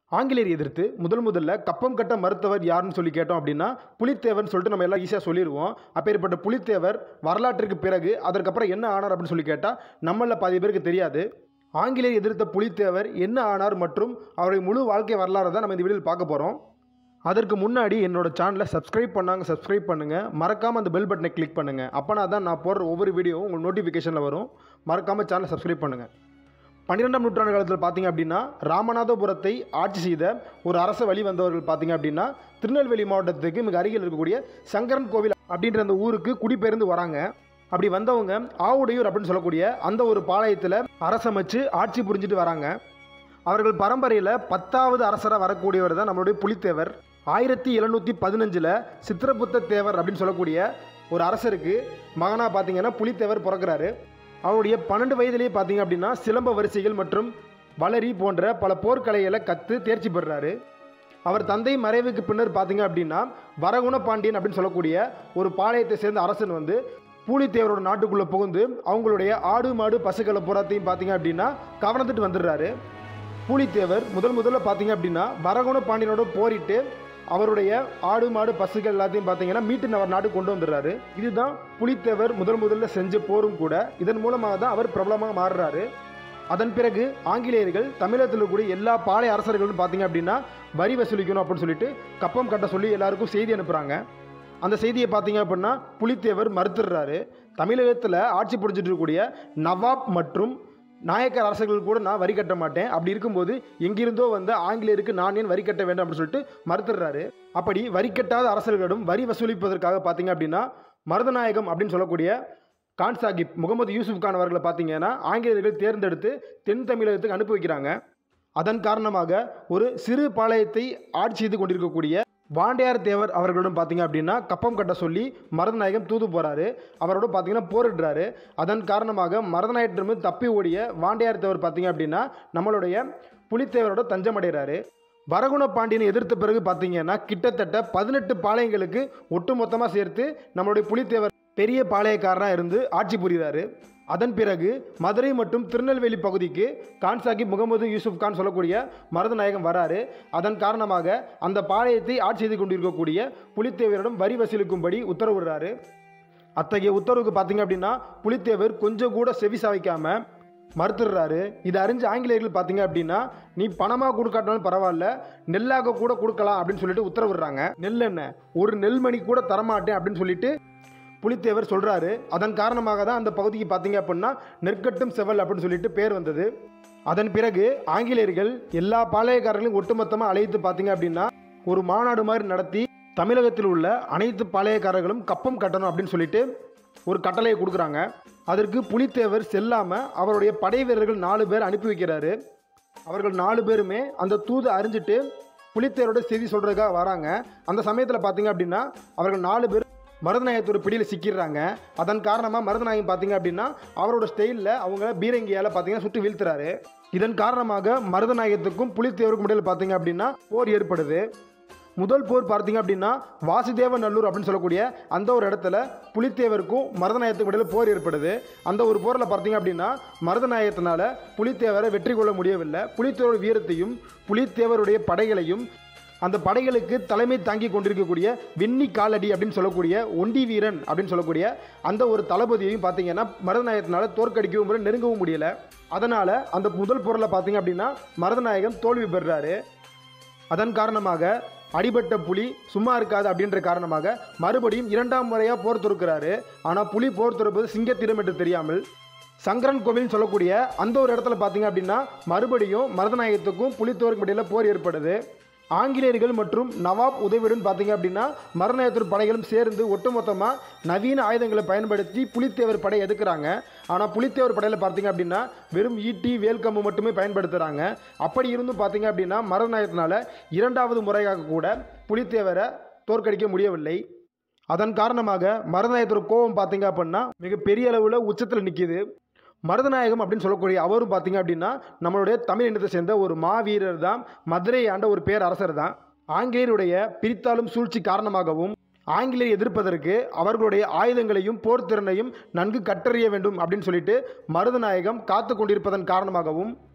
ஆங்கிலேயர் எதிர்த்து முதல் முதல்ல கப்பம் கட்ட மறுத்தவர் யாருன்னு சொல்லி கேட்டோம் அப்படின்னா புலித்தேவர்னு சொல்லிட்டு நம்ம எல்லாம் ஈஸியாக சொல்லிடுவோம் அப்பேற்பட்ட புலித்தேவர் வரலாற்றுக்கு பிறகு அதற்கப்புறம் என்ன ஆனார் அப்படின்னு சொல்லி கேட்டால் நம்மள பாதி பேருக்கு தெரியாது ஆங்கிலேயர் எதிர்த்த புலித்தேவர் என்ன ஆனார் மற்றும் அவருடைய முழு வாழ்க்கை வரலாறு தான் நம்ம இந்த வீடியோவில் பார்க்க போகிறோம் அதற்கு முன்னாடி என்னோட சேனலை சப்ஸ்கிரைப் பண்ணாங்க சப்ஸ்கிரைப் பண்ணுங்கள் மறக்காமல் அந்த பெல் பட்டனை கிளிக் பண்ணுங்கள் அப்போனா தான் நான் போடுற ஒவ்வொரு வீடியோவும் உங்களுக்கு நோட்டிஃபிகேஷனில் வரும் மறக்காமல் சேனலை சப்ஸ்கிரைப் பண்ணுங்கள் பன்னிரெண்டாம் நூற்றாண்டு காலத்தில் பார்த்தீங்க அப்படின்னா ராமநாதபுரத்தை ஆட்சி செய்த ஒரு அரச வழி வந்தவர்கள் பார்த்தீங்க அப்படின்னா திருநெல்வேலி மாவட்டத்துக்கு மிக அருகில் இருக்கக்கூடிய சங்கரன் கோவில் அப்படின்ற அந்த ஊருக்கு குடிபெயர்ந்து வராங்க அப்படி வந்தவங்க ஆவுடையூர் அப்படின்னு சொல்லக்கூடிய அந்த ஒரு பாளையத்தில் அரசமைச்சு ஆட்சி புரிஞ்சுட்டு வராங்க அவர்கள் பரம்பரையில் பத்தாவது அரசராக வரக்கூடியவர் தான் நம்மளுடைய புலித்தேவர் ஆயிரத்தி எழுநூற்றி பதினஞ்சில் சித்திரபுத்த தேவர் அப்படின்னு சொல்லக்கூடிய ஒரு அரசருக்கு மகனாக பார்த்தீங்கன்னா புலித்தேவர் பிறக்கிறாரு அவருடைய பன்னெண்டு வயதிலேயே பார்த்தீங்க அப்படின்னா சிலம்ப வரிசைகள் மற்றும் வளரி போன்ற பல போர்க்கலைகளை கற்று தேர்ச்சி பெறுறாரு அவர் தந்தை மறைவுக்கு பின்னர் பார்த்தீங்க அப்படின்னா வரகுண பாண்டியன் அப்படின்னு சொல்லக்கூடிய ஒரு பாளையத்தை சேர்ந்த அரசன் வந்து பூலித்தேவரோட நாட்டுக்குள்ளே புகுந்து அவங்களுடைய ஆடு மாடு பசுக்களை புறத்தையும் பார்த்தீங்க அப்படின்னா கவர்ந்துட்டு வந்துடுறாரு பூலித்தேவர் முதல் முதல்ல பார்த்தீங்க அப்படின்னா வரகுண பாண்டியனோட போரிட்டு அவருடைய ஆடு மாடு பசுகள் எல்லாத்தையும் பார்த்தீங்கன்னா மீட்டு அவர் நாட்டுக்கு கொண்டு வந்துடுறாரு இதுதான் புலித்தேவர் முதல் முதல்ல செஞ்ச போரும் கூட இதன் மூலமாக தான் அவர் பிரபலமாக மாறுறாரு அதன் பிறகு ஆங்கிலேயர்கள் தமிழகத்தில் இருக்கக்கூடிய எல்லா பாளைய அரசர்களும் பார்த்தீங்க அப்படின்னா வரி வசூலிக்கணும் அப்படின்னு சொல்லிட்டு கப்பம் கட்ட சொல்லி எல்லாருக்கும் செய்தி அனுப்புகிறாங்க அந்த செய்தியை பார்த்தீங்க அப்படின்னா புலித்தேவர் மறுத்துடுறாரு தமிழகத்தில் ஆட்சி புரிஞ்சிட்டு இருக்கக்கூடிய நவாப் மற்றும் நாயக்கர் அரசர்கள் கூட நான் வரி கட்ட மாட்டேன் அப்படி இருக்கும்போது எங்கிருந்தோ வந்த ஆங்கிலேயருக்கு நான் ஏன் வரி கட்ட வேண்டும் அப்படின்னு சொல்லிட்டு மறுத்துடுறாரு அப்படி வரி கட்டாத அரசர்களிடம் வரி வசூலிப்பதற்காக பார்த்தீங்க அப்படின்னா மருதநாயகம் அப்படின்னு சொல்லக்கூடிய கான் சாஹிப் முகமது யூசுப் கான் அவர்களை பார்த்தீங்கன்னா ஆங்கிலேயர்கள் தேர்ந்தெடுத்து தென் தமிழகத்துக்கு அனுப்பி வைக்கிறாங்க அதன் காரணமாக ஒரு சிறு பாளையத்தை ஆட்சி செய்து கொண்டிருக்கக்கூடிய வாண்டையார் தேவர் அவர்களிடம் பார்த்தீங்க அப்படின்னா கப்பம் கட்ட சொல்லி மருதநாயகம் தூது போகிறாரு அவரோட பார்த்தீங்கன்னா போரிடுறாரு அதன் காரணமாக மருதநாயகத்திலிருந்து தப்பி ஓடிய வாண்டையார் தேவர் பார்த்தீங்க அப்படின்னா நம்மளுடைய புலித்தேவரோட தஞ்சமடைகிறாரு வரகுண பாண்டியனை எதிர்த்த பிறகு பார்த்தீங்கன்னா கிட்டத்தட்ட பதினெட்டு பாளையங்களுக்கு ஒட்டுமொத்தமாக சேர்த்து நம்மளுடைய புலித்தேவர் பெரிய பாளையக்காரராக இருந்து ஆட்சி புரிகிறாரு அதன் பிறகு மதுரை மற்றும் திருநெல்வேலி பகுதிக்கு கான் சாஹிப் முகமது யூசுப் கான் சொல்லக்கூடிய மருதநாயகம் வராரு அதன் காரணமாக அந்த பாளையத்தை ஆட்சி செய்து கொண்டிருக்கக்கூடிய புலித்தேவரிடம் வரி வசூலிக்கும்படி உத்தரவிடுறாரு அத்தகைய உத்தரவுக்கு பார்த்தீங்க அப்படின்னா புலித்தேவர் கொஞ்சம் கூட செவி சாய்க்காம மறுத்துடுறாரு இதை அறிஞ்ச ஆங்கிலேயர்கள் பார்த்தீங்க அப்படின்னா நீ பணமாக கொடுக்காட்டாலும் பரவாயில்ல நெல்லாக கூட கொடுக்கலாம் அப்படின்னு சொல்லிட்டு உத்தரவிடுறாங்க நெல் என்ன ஒரு நெல்மணி கூட தரமாட்டேன் அப்படின்னு சொல்லிட்டு புலித்தேவர் சொல்கிறாரு அதன் காரணமாக தான் அந்த பகுதிக்கு பார்த்தீங்க அப்படின்னா நெற்கட்டும் செவல் அப்படின்னு சொல்லிட்டு பேர் வந்தது அதன் பிறகு ஆங்கிலேயர்கள் எல்லா பாளையக்காரர்களையும் ஒட்டுமொத்தமாக அழைத்து பார்த்தீங்க அப்படின்னா ஒரு மாநாடு மாதிரி நடத்தி தமிழகத்தில் உள்ள அனைத்து பாளையக்காரர்களும் கப்பம் கட்டணும் அப்படின்னு சொல்லிட்டு ஒரு கட்டளையை கொடுக்குறாங்க அதற்கு புலித்தேவர் செல்லாமல் அவருடைய படை வீரர்கள் நாலு பேர் அனுப்பி வைக்கிறாரு அவர்கள் நாலு பேருமே அந்த தூதை அறிஞ்சிட்டு புலித்தேவரோட செய்தி சொல்கிறதுக்காக வராங்க அந்த சமயத்தில் பார்த்தீங்க அப்படின்னா அவர்கள் நாலு பேர் மருதநாயகத்தோட பிடியில் சிக்கிடுறாங்க அதன் காரணமாக மருதநாயகம் பார்த்தீங்க அப்படின்னா அவரோட ஸ்டைலில் அவங்க பீரங்கியால் பார்த்தீங்கன்னா சுட்டு வீழ்த்துறாரு இதன் காரணமாக மருதநாயகத்துக்கும் புலித்தேவருக்கும் இடையில் பார்த்தீங்க அப்படின்னா போர் ஏற்படுது முதல் போர் பார்த்தீங்க அப்படின்னா வாசுதேவ நல்லூர் அப்படின்னு சொல்லக்கூடிய அந்த ஒரு இடத்துல புலித்தேவருக்கும் மருதநாயகத்துக்கும் இடையில் போர் ஏற்படுது அந்த ஒரு போரில் பார்த்தீங்க அப்படின்னா மருதநாயகத்தினால புலித்தேவரை வெற்றி கொள்ள முடியவில்லை புலித்தேவரோட வீரத்தையும் புலித்தேவருடைய படைகளையும் அந்த படைகளுக்கு தலைமை தாங்கி கொண்டிருக்கக்கூடிய வெண்ணி காலடி அப்படின்னு சொல்லக்கூடிய ஒண்டி வீரன் அப்படின்னு சொல்லக்கூடிய அந்த ஒரு தளபதியையும் பார்த்தீங்கன்னா மருதநாயகத்தினால தோற்கடிக்கவும் முடியல நெருங்கவும் முடியல அதனால் அந்த முதல் பொருளை பார்த்தீங்க அப்படின்னா மருதநாயகம் தோல்வி பெறுறாரு அதன் காரணமாக அடிபட்ட புலி சும்மா இருக்காது அப்படின்ற காரணமாக மறுபடியும் இரண்டாம் முறையாக போர் தொடுக்கிறாரு ஆனால் புலி போர் தொடுப்பது சிங்கத்திடம் என்று தெரியாமல் சங்கரன் கோவில்னு சொல்லக்கூடிய அந்த ஒரு இடத்துல பார்த்தீங்க அப்படின்னா மறுபடியும் மருதநாயகத்துக்கும் புலித்தோருக்கும் இடையில் போர் ஏற்படுது ஆங்கிலேயர்கள் மற்றும் நவாப் உதவியுடன் பார்த்தீங்க அப்படின்னா மருதநாயகத்தூர் படைகளும் சேர்ந்து ஒட்டுமொத்தமாக நவீன ஆயுதங்களை பயன்படுத்தி புலித்தேவர் படை எதுக்குறாங்க ஆனால் புலித்தேவர் படையில் பார்த்தீங்க அப்படின்னா வெறும் ஈட்டி வேல்கம்பு மட்டுமே பயன்படுத்துகிறாங்க அப்படி இருந்தும் பார்த்தீங்க அப்படின்னா மருதநாயகத்தினால இரண்டாவது முறையாக கூட புலித்தேவரை தோற்கடிக்க முடியவில்லை அதன் காரணமாக மருதநாயகத்தோட கோபம் பார்த்தீங்க அப்படின்னா மிக பெரிய அளவில் உச்சத்தில் நிற்கிது மருதநாயகம் அப்படின்னு சொல்லக்கூடிய அவரும் பார்த்தீங்க அப்படின்னா நம்மளுடைய தமிழ் இனத்தை சேர்ந்த ஒரு மாவீரர் தான் மதுரை ஆண்ட ஒரு பேரரசர் தான் ஆங்கிலேயருடைய பிரித்தாளும் சூழ்ச்சி காரணமாகவும் ஆங்கிலேயர் எதிர்ப்பதற்கு அவர்களுடைய ஆயுதங்களையும் போர் திறனையும் நன்கு கற்றறிய வேண்டும் அப்படின்னு சொல்லிட்டு மருதநாயகம் காத்து கொண்டிருப்பதன் காரணமாகவும்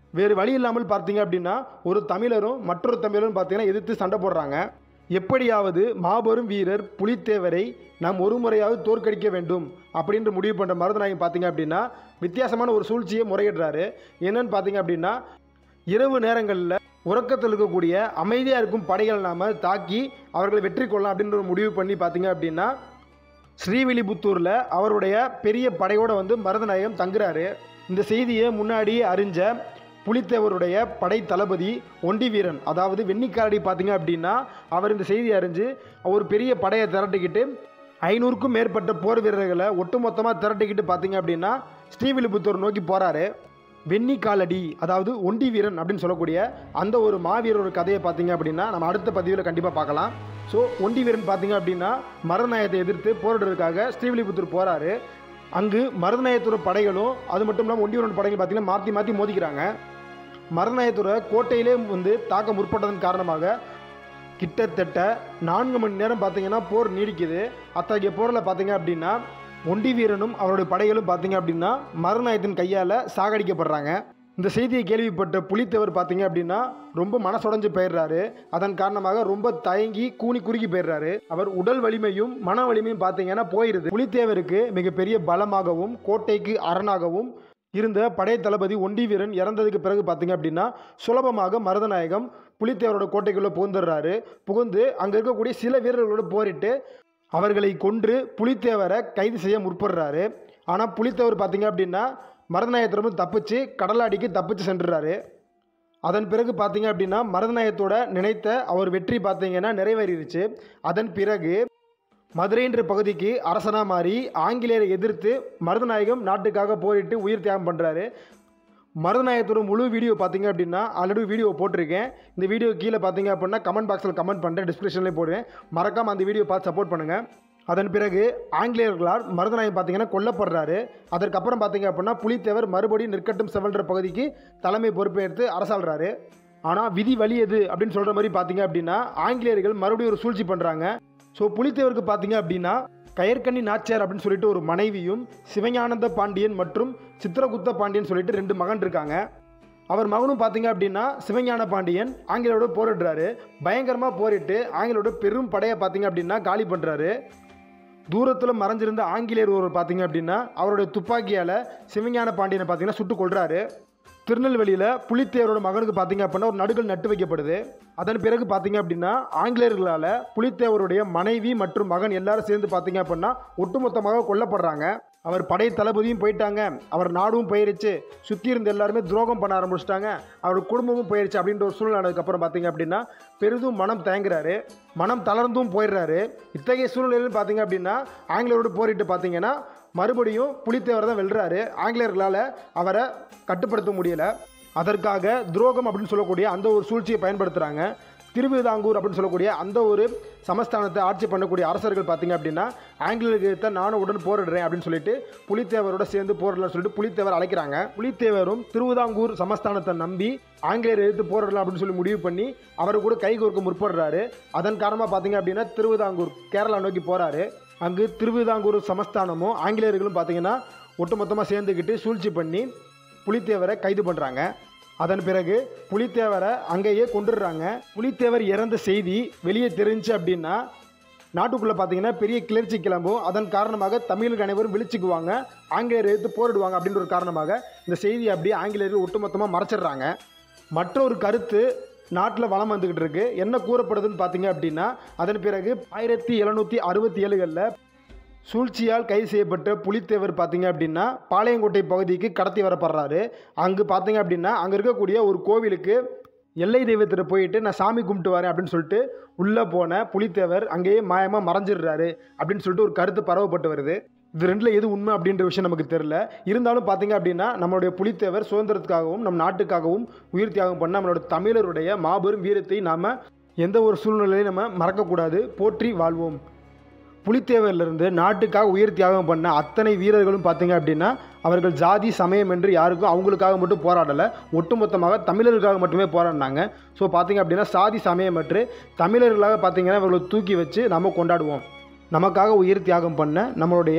வேறு வழி இல்லாமல் பார்த்தீங்க அப்படின்னா ஒரு தமிழரும் மற்றொரு தமிழரும் பார்த்தீங்கன்னா எதிர்த்து சண்டை போடுறாங்க எப்படியாவது மாபெரும் வீரர் புலித்தேவரை நாம் ஒரு முறையாவது தோற்கடிக்க வேண்டும் அப்படின்ற முடிவு பண்ணுற மருதநாயகம் பார்த்தீங்க அப்படின்னா வித்தியாசமான ஒரு சூழ்ச்சியை முறையிடுறாரு என்னன்னு பார்த்தீங்க அப்படின்னா இரவு நேரங்களில் உறக்கத்தில் இருக்கக்கூடிய அமைதியாக இருக்கும் படைகளை நாம் தாக்கி அவர்களை வெற்றி கொள்ளலாம் அப்படின்ற ஒரு முடிவு பண்ணி பார்த்தீங்க அப்படின்னா ஸ்ரீவில்லிபுத்தூரில் அவருடைய பெரிய படையோடு வந்து மருதநாயகம் தங்குறாரு இந்த செய்தியை முன்னாடியே அறிஞ்ச புலித்தேவருடைய படை தளபதி ஒண்டி வீரன் அதாவது வெண்ணிக்காரடி பார்த்தீங்க அப்படின்னா அவர் இந்த செய்தியை அறிஞ்சு ஒரு பெரிய படையை திரட்டிக்கிட்டு ஐநூறுக்கும் மேற்பட்ட போர் வீரர்களை ஒட்டுமொத்தமாக திரட்டிக்கிட்டு பார்த்தீங்க அப்படின்னா ஸ்ரீவில்லிபுத்தூர் நோக்கி போகிறாரு வெண்ணி காலடி அதாவது ஒண்டி வீரன் அப்படின்னு சொல்லக்கூடிய அந்த ஒரு மாவீரர் கதையை பார்த்தீங்க அப்படின்னா நம்ம அடுத்த பதிவில் கண்டிப்பாக பார்க்கலாம் ஸோ ஒண்டி வீரன் பார்த்தீங்க அப்படின்னா மருதநாயகத்தை எதிர்த்து போரிடுறதுக்காக ஸ்ரீவில்லிபுத்தூர் போகிறாரு அங்கு மருதநாயகத்தோட படைகளும் அது மட்டும் இல்லாமல் ஒண்டி வீரன் படைகள் பார்த்தீங்கன்னா மாற்றி மாற்றி மோதிக்கிறாங்க மருதநாயகத்தோட கோட்டையிலே வந்து தாக்க முற்பட்டதன் காரணமாக கிட்டத்தட்ட நான்கு மணி நேரம் பார்த்தீங்கன்னா போர் நீடிக்குது அத்தகைய போரில் பார்த்தீங்க அப்படின்னா ஒண்டி வீரனும் அவருடைய படைகளும் பார்த்தீங்க அப்படின்னா மருநாயகத்தின் கையால் சாகடிக்கப்படுறாங்க இந்த செய்தியை கேள்விப்பட்ட புலித்தேவர் பார்த்தீங்க அப்படின்னா ரொம்ப மனசுடைஞ்சு போயிடுறாரு அதன் காரணமாக ரொம்ப தயங்கி கூனி குறுகி போயிடுறாரு அவர் உடல் வலிமையும் மன வலிமையும் பார்த்தீங்கன்னா போயிடுது புலித்தேவருக்கு மிகப்பெரிய பலமாகவும் கோட்டைக்கு அரணாகவும் இருந்த படை தளபதி ஒண்டி வீரன் இறந்ததுக்கு பிறகு பார்த்தீங்க அப்படின்னா சுலபமாக மருதநாயகம் புலித்தேவரோட கோட்டைக்குள்ளே புகுந்துடுறாரு புகுந்து அங்கே இருக்கக்கூடிய சில வீரர்களோடு போரிட்டு அவர்களை கொன்று புலித்தேவரை கைது செய்ய முற்படுறாரு ஆனால் புலித்தேவர் பார்த்தீங்க அப்படின்னா மருதநாயகத்திலிருந்து தப்பிச்சு கடலாடிக்கு தப்பிச்சு சென்றுறாரு அதன் பிறகு பார்த்தீங்க அப்படின்னா மருதநாயகத்தோட நினைத்த அவர் வெற்றி பார்த்தீங்கன்னா நிறைவேறிடுச்சு அதன் பிறகு மதுரைன்ற பகுதிக்கு அரசனாக மாறி ஆங்கிலேயரை எதிர்த்து மருதநாயகம் நாட்டுக்காக போரிட்டு உயிர் தியாகம் பண்ணுறாரு மருதநாயகத்தோட முழு வீடியோ பார்த்தீங்க அப்படின்னா ஆல்ரெடி வீடியோ போட்டிருக்கேன் இந்த வீடியோ கீழே பார்த்தீங்க அப்படின்னா கமெண்ட் பாக்ஸில் கமெண்ட் பண்ணுறேன் டிஸ்கிரிப்ஷன்லேயும் போடுவேன் மறக்காமல் அந்த வீடியோ பார்த்து சப்போர்ட் பண்ணுங்கள் அதன் பிறகு ஆங்கிலேயர்களால் மருதநாயகம் பார்த்தீங்கன்னா கொல்லப்படுறாரு அதற்கப்புறம் பார்த்தீங்க அப்படின்னா புலித்தேவர் மறுபடியும் நிற்கட்டும் செவல்ன்ற பகுதிக்கு தலைமை பொறுப்பேற்று அரசாள்றாரு ஆனால் விதி வலியது அப்படின்னு சொல்கிற மாதிரி பார்த்தீங்க அப்படின்னா ஆங்கிலேயர்கள் மறுபடியும் ஒரு சூழ்ச்சி பண்ணுறாங்க ஸோ புலித்தேவருக்கு பார்த்தீங்க அப்படின்னா கயற்கண்ணி நாச்சியார் அப்படின்னு சொல்லிட்டு ஒரு மனைவியும் சிவஞானந்த பாண்டியன் மற்றும் சித்திரகுப்த பாண்டியன் சொல்லிட்டு ரெண்டு மகன் இருக்காங்க அவர் மகனும் பார்த்தீங்க அப்படின்னா சிவஞான பாண்டியன் ஆங்கிலோட போரிடுறாரு பயங்கரமாக போரிட்டு ஆங்கிலோட பெரும் படையை பார்த்தீங்க அப்படின்னா காலி பண்ணுறாரு தூரத்தில் மறைஞ்சிருந்த ஆங்கிலேயர் ஒருவர் பார்த்தீங்க அப்படின்னா அவருடைய துப்பாக்கியால் சிவஞான பாண்டியனை பார்த்தீங்கன்னா சுட்டு கொள்றாரு திருநெல்வேலியில் புலித்தேவரோட மகனுக்கு பார்த்தீங்க அப்படின்னா ஒரு நடுகள் நட்டு வைக்கப்படுது அதன் பிறகு பார்த்தீங்க அப்படின்னா ஆங்கிலேயர்களால் புலித்தேவருடைய மனைவி மற்றும் மகன் எல்லாரும் சேர்ந்து பார்த்தீங்க அப்படின்னா ஒட்டுமொத்தமாக கொல்லப்படுறாங்க அவர் படை தளபதியும் போயிட்டாங்க அவர் நாடும் போயிருச்சு சுற்றி இருந்த எல்லாருமே துரோகம் பண்ண ஆரம்பிச்சிட்டாங்க அவர் குடும்பமும் போயிருச்சு அப்படின்ற ஒரு சூழ்நிலை ஆனதுக்கப்புறம் பார்த்தீங்க அப்படின்னா பெரிதும் மனம் தயங்குறாரு மனம் தளர்ந்தும் போயிடுறாரு இத்தகைய சூழ்நிலையில் பார்த்தீங்க அப்படின்னா ஆங்கிலேயரோடு போரிட்டு பார்த்தீங்கன்னா மறுபடியும் புலித்தேவர் தான் வெல்றாரு ஆங்கிலேயர்களால் அவரை கட்டுப்படுத்த முடியல அதற்காக துரோகம் அப்படின்னு சொல்லக்கூடிய அந்த ஒரு சூழ்ச்சியை பயன்படுத்துகிறாங்க திருவிதாங்கூர் அப்படின்னு சொல்லக்கூடிய அந்த ஒரு சமஸ்தானத்தை ஆட்சி பண்ணக்கூடிய அரசர்கள் பார்த்தீங்க அப்படின்னா ஆங்கிலேயருக்கு எதிர்த்த நானும் உடன் போரிடுறேன் அப்படின்னு சொல்லிட்டு புலித்தேவரோட சேர்ந்து போரிடலாம்னு சொல்லிட்டு புலித்தேவர் அழைக்கிறாங்க புலித்தேவரும் திருவிதாங்கூர் சமஸ்தானத்தை நம்பி ஆங்கிலேயர் எதிர்த்து போரிடலாம் அப்படின்னு சொல்லி முடிவு பண்ணி அவர் கூட கைகோர்க்க முற்படுறாரு அதன் காரணமாக பார்த்தீங்க அப்படின்னா திருவிதாங்கூர் கேரளா நோக்கி போகிறாரு அங்கு திருவிதாங்கூர் சமஸ்தானமும் ஆங்கிலேயர்களும் பார்த்தீங்கன்னா ஒட்டுமொத்தமாக சேர்ந்துக்கிட்டு சூழ்ச்சி பண்ணி புலித்தேவரை கைது பண்ணுறாங்க அதன் பிறகு புலித்தேவரை அங்கேயே கொண்டுடுறாங்க புலித்தேவர் இறந்த செய்தி வெளியே தெரிஞ்சு அப்படின்னா நாட்டுக்குள்ளே பார்த்தீங்கன்னா பெரிய கிளர்ச்சி கிளம்பும் அதன் காரணமாக தமிழர்கள் அனைவரும் விழிச்சுக்குவாங்க ஆங்கிலேயர் எதிர்த்து போரிடுவாங்க அப்படின்ற ஒரு காரணமாக இந்த செய்தியை அப்படியே ஆங்கிலேயர்கள் ஒட்டுமொத்தமாக மறைச்சிடுறாங்க மற்றொரு கருத்து நாட்டில் வளம் வந்துக்கிட்டு இருக்கு என்ன கூறப்படுதுன்னு பார்த்தீங்க அப்படின்னா அதன் பிறகு ஆயிரத்தி எழுநூற்றி அறுபத்தி ஏழுகளில் சூழ்ச்சியால் கைது செய்யப்பட்ட புலித்தேவர் பார்த்தீங்க அப்படின்னா பாளையங்கோட்டை பகுதிக்கு கடத்தி வரப்படுறாரு அங்கு பார்த்தீங்க அப்படின்னா அங்கே இருக்கக்கூடிய ஒரு கோவிலுக்கு எல்லை தெய்வத்திட்ட போயிட்டு நான் சாமி கும்பிட்டு வரேன் அப்படின்னு சொல்லிட்டு உள்ளே போன புலித்தேவர் அங்கேயே மாயமாக மறைஞ்சிடுறாரு அப்படின்னு சொல்லிட்டு ஒரு கருத்து பரவப்பட்டு வருது இது ரெண்டில் எது உண்மை அப்படின்ற விஷயம் நமக்கு தெரில இருந்தாலும் பார்த்தீங்க அப்படின்னா நம்மளுடைய புலித்தேவர் சுதந்திரத்துக்காகவும் நம் நாட்டுக்காகவும் உயிர் தியாகம் பண்ண நம்மளோட தமிழருடைய மாபெரும் வீரத்தை நாம் எந்த ஒரு சூழ்நிலையும் நம்ம மறக்கக்கூடாது போற்றி வாழ்வோம் புலித்தேவரிலிருந்து நாட்டுக்காக உயிர் தியாகம் பண்ண அத்தனை வீரர்களும் பார்த்தீங்க அப்படின்னா அவர்கள் ஜாதி சமயம் என்று யாருக்கும் அவங்களுக்காக மட்டும் போராடலை ஒட்டுமொத்தமாக தமிழர்களுக்காக மட்டுமே போராடினாங்க ஸோ பார்த்தீங்க அப்படின்னா சாதி சமயமற்று தமிழர்களாக பார்த்தீங்கன்னா இவர்களை தூக்கி வச்சு நம்ம கொண்டாடுவோம் நமக்காக உயிர் தியாகம் பண்ண நம்மளுடைய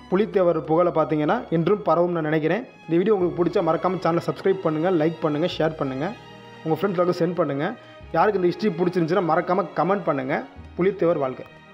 புலித்தேவர் புகழை பார்த்தீங்கன்னா என்றும் பரவும் நான் நினைக்கிறேன் இந்த வீடியோ உங்களுக்கு பிடிச்சா மறக்காமல் சேனலை சப்ஸ்கிரைப் பண்ணுங்கள் லைக் பண்ணுங்கள் ஷேர் பண்ணுங்கள் உங்கள் ஃப்ரெண்ட்ஸ்களுக்கு சென்ட் பண்ணுங்கள் யாருக்கு இந்த ஹிஸ்ட்ரி பிடிச்சிருந்துச்சுன்னா மறக்காமல் கமெண்ட் பண்ணுங்கள் புலித்தேவர் வாழ்க்கை